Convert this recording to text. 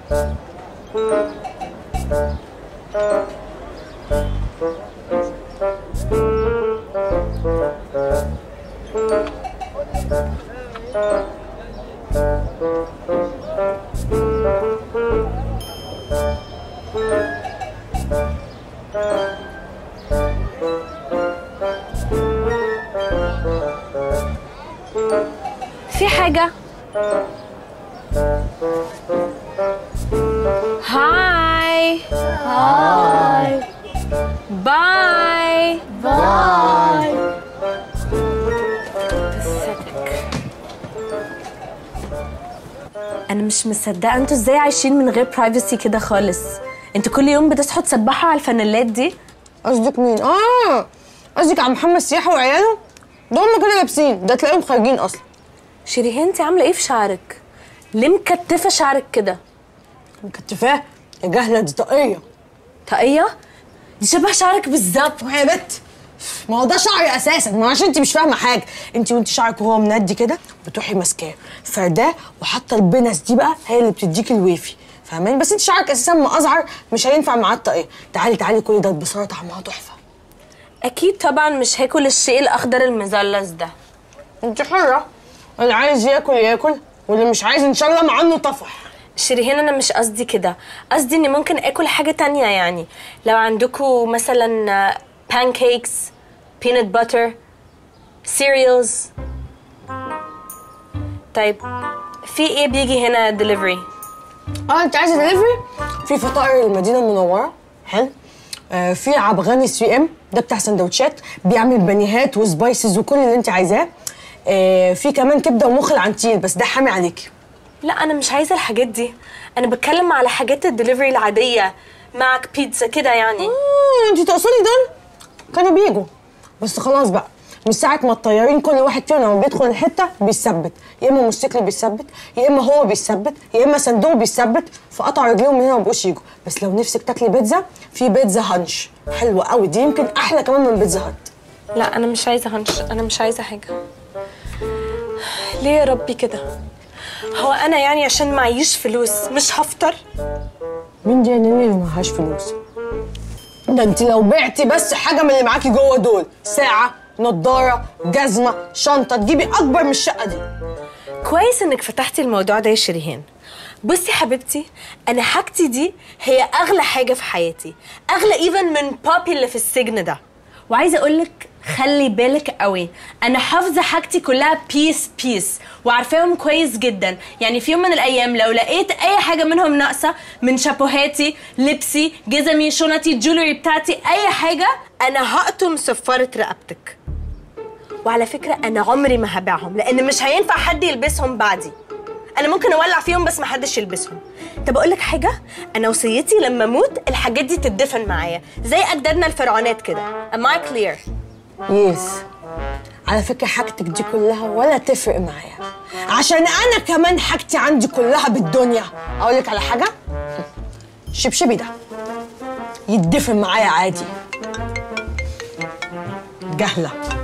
في حاجة هاي هاي باي باي انا مش مصدقه انتوا ازاي عايشين من غير برايفسي كده خالص انتوا كل يوم بتصحوا تسبحوا على الفانيلات دي قصدك مين؟ اه قصدك على محمد سياحة وعياله؟ ده هم كده لابسين ده تلاقيهم خارجين اصلا شيريهان انت عامله ايه في شعرك ليه مكتفه شعرك كده مكتفاه يا جهلة دي طاقية طاقيه دي شبه شعرك بالظبط يا بت ما هو ده شعري اساسا ما عشان انت مش فاهمه حاجه انت وانت شعرك وهو مندي كده بتروحي ماسكاه فرداه وحاطه البنس دي بقى هي اللي بتديكي الويفي فاهماني بس انت شعرك اساسا مأزعر مش هينفع معاه الطاقيه تعالي تعالي كل ده البصاره طعمها تحفه اكيد طبعا مش هاكل الشيء الاخضر المثلث ده انت حره اللي عايز ياكل ياكل واللي مش عايز ان شاء الله مع عنه طفح شيريهان انا مش قصدي كده قصدي اني ممكن اكل حاجه تانية يعني لو عندكم مثلا بانكيكس بينات باتر سيريالز طيب في ايه بيجي هنا دليفري اه انت عايزه دليفري في فطائر المدينه المنوره حلو آه في عبغاني 3 ام ده بتاع سندوتشات بيعمل بانيهات وسبايسز وكل اللي انت عايزاه آه في كمان كبده ومخ العنتيل بس ده حامي عليكي لا انا مش عايزه الحاجات دي انا بتكلم على حاجات الدليفري العاديه معك بيتزا كده يعني آه انت تقصدي دول كانوا بيجوا بس خلاص بقى من ساعة ما الطيارين كل واحد فيهم لما بيدخل الحتة بيثبت يا إما موتوسيكل بيثبت يا إما هو بيثبت يا إما صندوق بيثبت فقطع رجليهم من هنا ما بقوش يجوا بس لو نفسك تاكلي بيتزا في بيتزا هانش حلوة قوي دي يمكن أحلى كمان من بيتزا هات لا انا مش عايزه هنش انا مش عايزه حاجه ليه يا ربي كده هو انا يعني عشان معيش فلوس مش هفطر مين دي يا نيني اللي معهاش فلوس ده انت لو بعتي بس حاجة من اللي معاكي جوه دول ساعة نضارة جزمة شنطة تجيبي أكبر من الشقة دي كويس انك فتحتي الموضوع ده يا شريهان بصي حبيبتي انا حاجتي دي هي اغلى حاجه في حياتي اغلى ايفن من بابي اللي في السجن ده وعايزه اقولك خلي بالك قوي انا حافظه حاجتي كلها بيس بيس وعارفاهم كويس جدا يعني في يوم من الايام لو لقيت اي حاجه منهم ناقصه من شابوهاتي لبسي جزمي شنطي الجولري بتاعتي اي حاجه انا هقطم صفاره رقبتك وعلى فكره انا عمري ما هبيعهم لان مش هينفع حد يلبسهم بعدي انا ممكن اولع فيهم بس ما حدش يلبسهم طب اقول لك حاجه انا وصيتي لما اموت الحاجات دي تدفن معايا زي اجدادنا الفرعونات كده am I clear يس على فكرة حاجتك دي كلها ولا تفرق معايا عشان أنا كمان حاجتي عندي كلها بالدنيا أقول لك على حاجة الشبشبي ده يتدفن معايا عادي جهلة